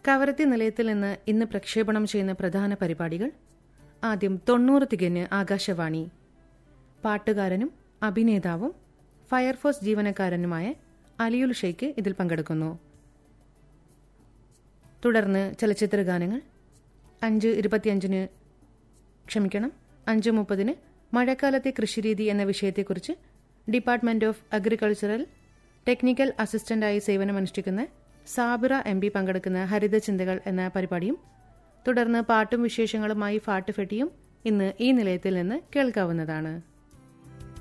കവരത്തി നിലയത്തിൽ നിന്ന് ഇന്ന് പ്രക്ഷേപണം ചെയ്യുന്ന പ്രധാന പരിപാടികൾ ആദ്യം തൊണ്ണൂറ് തികഞ്ഞ് ആകാശവാണി പാട്ടുകാരനും അഭിനേതാവും ഫയർഫോഴ്സ് ജീവനക്കാരനുമായ അലിയുൽ ഷെയ്ഖ് ഇതിൽ പങ്കെടുക്കുന്നു തുടർന്ന് ചലച്ചിത്ര ഗാനങ്ങൾ അഞ്ച് ഇരുപത്തിയഞ്ചിന് ക്ഷമിക്കണം അഞ്ച് മുപ്പതിന് മഴക്കാലത്തെ കൃഷിരീതി എന്ന വിഷയത്തെക്കുറിച്ച് ഡിപ്പാർട്ട്മെന്റ് ഓഫ് അഗ്രികൾച്ചറൽ ടെക്നിക്കൽ അസിസ്റ്റന്റായി സേവനമനുഷ്ഠിക്കുന്ന സാബിറ എം പി പങ്കെടുക്കുന്ന ഹരിത ചിന്തകൾ എന്ന പരിപാടിയും തുടർന്ന് പാട്ടും വിശേഷങ്ങളുമായി ഫാട്ട് ഫെട്ടിയും ഇന്ന് ഈ നിലയത്തിൽ നിന്ന് കേൾക്കാവുന്നതാണ്